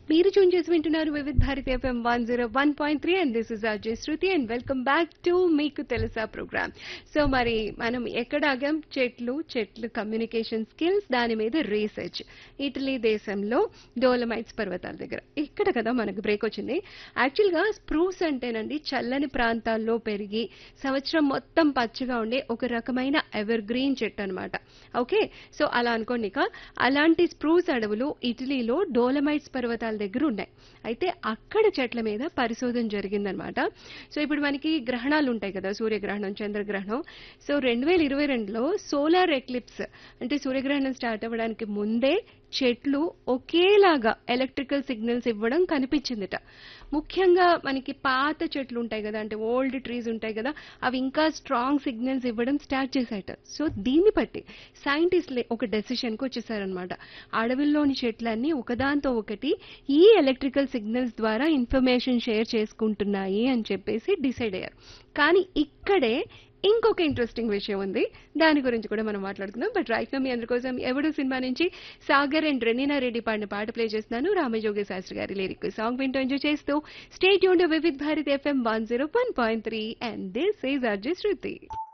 మీరు చూన్ చేసి వింటున్నారు Vividh Bharati F M one zero one point three and this is Ajay Shruti and welcome back to మీకు తెలుసా ప్రోగ్రామ్ సో మరి మనం ఎక్కడ ఆగాం చెట్లు చెట్లు కమ్యూనికేషన్ స్కిల్స్ దాని మీద రీసెర్చ్ ఇటలీ దేశంలో డోలమైట్స్ పర్వతాల దగ్గర ఇక్కడ కదా మనకు బ్రేక్ వచ్చింది యాక్చువల్గా స్ప్రూస్ అంటేనండి చల్లని ప్రాంతాల్లో పెరిగి సంవత్సరం మొత్తం పచ్చగా ఉండే ఒక రకమైన ఎవర్ గ్రీన్ చెట్టు అనమాట ఓకే సో అలా అనుకోండి ఇక అలాంటి స్ప్రూస్ అడవులు ఇటలీలో డోలమైట్స్ పర్వతాల దగ్గర ఉన్నాయి అయితే అక్కడ చెట్ల మీద పరిశోధన జరిగిందనమాట సో ఇప్పుడు మనకి గ్రహణాలు ఉంటాయి కదా సూర్యగ్రహణం చంద్రగ్రహణం సో రెండు వేల ఇరవై రెండులో సోలార్ ఎక్లిప్స్ అంటే సూర్యగ్రహణం స్టార్ట్ అవ్వడానికి ముందే చెట్లు ఒకేలాగా ఎలక్ట్రికల్ సిగ్నల్స్ ఇవ్వడం కనిపించిందిట ముఖ్యంగా మనకి పాత చెట్లు ఉంటాయి కదా అంటే ఓల్డ్ ట్రీస్ ఉంటాయి కదా అవి ఇంకా స్ట్రాంగ్ సిగ్నల్స్ ఇవ్వడం స్టార్ట్ చేశాయట సో దీన్ని బట్టి సైంటిస్ట్లే ఒక డెసిషన్కి వచ్చేసారనమాట అడవుల్లోని చెట్లన్నీ ఒకదాంతో ఒకటి ఈ ఎలక్ట్రికల్ సిగ్నల్స్ ద్వారా ఇన్ఫర్మేషన్ షేర్ చేసుకుంటున్నాయి అని చెప్పేసి డిసైడ్ అయ్యారు కానీ ఇక్కడే ఇంకొక ఇంట్రెస్టింగ్ విషయం ఉంది దాని గురించి కూడా మనం మాట్లాడుకుందాం బట్ రైట్ మీ అందరి కోసం ఎవడు సినిమా నుంచి సాగర్ అండ్ రెనీనా రెడ్డి పాడిన పాట ప్లే చేస్తున్నాను రామజోగి శాస్త్రి గారి లిరిక్ సాంగ్ వింటూ ఎంజాయ్ చేస్తూ స్టేట్ యూన్ Vividh Bharat F M one zero one point three and this is R J Shruti